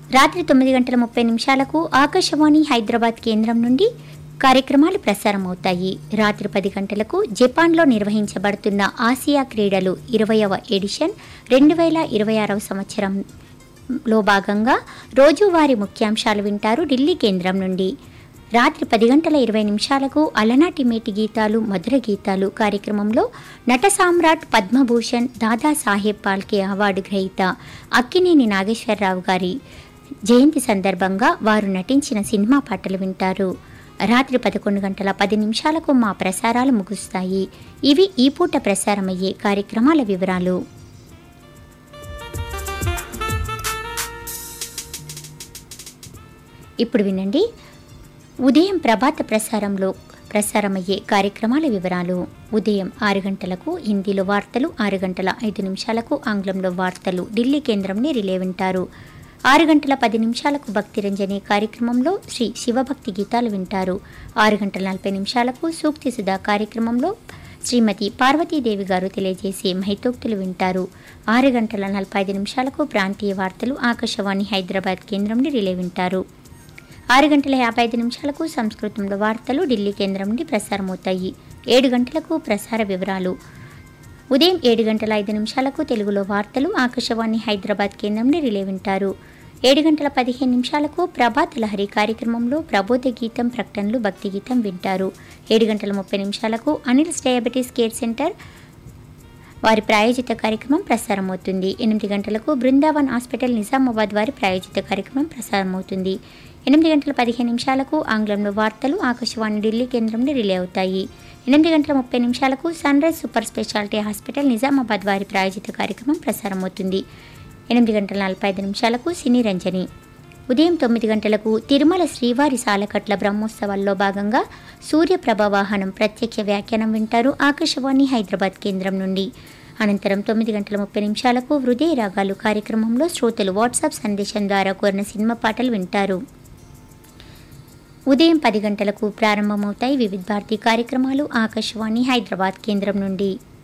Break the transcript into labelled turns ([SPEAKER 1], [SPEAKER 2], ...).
[SPEAKER 1] రాత్రి తొమ్మిది గంటల ముప్పై నిమిషాలకు ఆకాశవాణి హైదరాబాద్ కేంద్రం నుండి కార్యక్రమాలు ప్రసారమవుతాయి రాత్రి పది గంటలకు జపాన్లో నిర్వహించబడుతున్న ఆసియా క్రీడలు ఇరవయవ ఎడిషన్ రెండు వేల ఇరవై ఆరవ సంవత్సరంలో భాగంగా రోజువారీ ముఖ్యాంశాలు వింటారు ఢిల్లీ కేంద్రం నుండి రాత్రి పది గంటల ఇరవై నిమిషాలకు అలనాటి మేటి గీతాలు మధుర గీతాలు కార్యక్రమంలో నట సామ్రాట్ పద్మభూషణ్ దాదాసాహెబ్ పాల్కే అవార్డు గ్రహీత అక్కినేని నాగేశ్వరరావు గారి జయంతి సందర్భంగా వారు నటించిన సినిమా పాటలు వింటారు రాత్రి పదకొండు గంటల పది నిమిషాలకు మా ప్రసారాలు ముగుస్తాయి ఇవి ఈ పూట ప్రసారమయ్యే కార్యక్రమాల వివరాలు ఇప్పుడు వినండి ఉదయం ప్రభాత ప్రసారంలో ప్రసారమయ్యే కార్యక్రమాల వివరాలు ఉదయం ఆరు గంటలకు హిందీలో వార్తలు ఆరు గంటల ఐదు నిమిషాలకు ఆంగ్లంలో వార్తలు ఢిల్లీ కేంద్రంని రిలే వింటారు ఆరు గంటల పది నిమిషాలకు భక్తి రంజని కార్యక్రమంలో శ్రీ శివభక్తి గీతాలు వింటారు ఆరు గంటల నలభై నిమిషాలకు సూక్తి సుధా కార్యక్రమంలో శ్రీమతి పార్వతీదేవి గారు తెలియజేసే మహితోక్తులు వింటారు ఆరు గంటల నలభై ఐదు నిమిషాలకు ప్రాంతీయ వార్తలు ఆకాశవాణి హైదరాబాద్ కేంద్రంని రిలే వింటారు ఆరు గంటల యాభై ఐదు నిమిషాలకు సంస్కృతంలో వార్తలు ఢిల్లీ కేంద్రం నుండి ప్రసారమవుతాయి ఏడు గంటలకు ప్రసార వివరాలు ఉదయం ఏడు గంటల ఐదు నిమిషాలకు తెలుగులో వార్తలు ఆకాశవాణి హైదరాబాద్ కేంద్రం నుండి రిలే వింటారు ఏడు గంటల పదిహేను నిమిషాలకు ప్రభాత్ లహరి కార్యక్రమంలో ప్రబోధ గీతం ప్రకటనలు భక్తి గీతం వింటారు ఏడు గంటల ముప్పై నిమిషాలకు అనిల్స్ డయాబెటీస్ కేర్ సెంటర్ వారి ప్రాయోజిత కార్యక్రమం ప్రసారమవుతుంది ఎనిమిది గంటలకు బృందావన్ హాస్పిటల్ నిజామాబాద్ వారి ప్రాయోజిత కార్యక్రమం ప్రసారమవుతుంది ఎనిమిది గంటల పదిహేను నిమిషాలకు ఆంగ్లంలో వార్తలు ఆకాశవాణి ఢిల్లీ కేంద్రం నుండి రిలే అవుతాయి ఎనిమిది గంటల ముప్పై నిమిషాలకు sun rise super speciality hospital Nizamabad వారి ప్రాయోజిత కార్యక్రమం ప్రసారమవుతుంది ఎనిమిది గంటల నలభై ఐదు నిమిషాలకు సినీ రంజని ఉదయం తొమ్మిది గంటలకు తిరుమల శ్రీవారి సాలకట్ల బ్రహ్మోత్సవాల్లో భాగంగా సూర్యప్రభ వాహనం ప్రత్యక్ష వ్యాఖ్యానం వింటారు ఆకాశవాణి హైదరాబాద్ కేంద్రం నుండి అనంతరం తొమ్మిది గంటల ముప్పై నిమిషాలకు హృదయ రాగాలు కార్యక్రమంలో శ్రోతలు వాట్సాప్ సందేశం ద్వారా కోరిన సినిమా పాటలు వింటారు ఉదయం పది గంటలకు ప్రారంభమవుతాయి వివిధ భారతి కార్యక్రమాలు ఆకాశవాణి హైదరాబాద్ కేంద్రం నుండి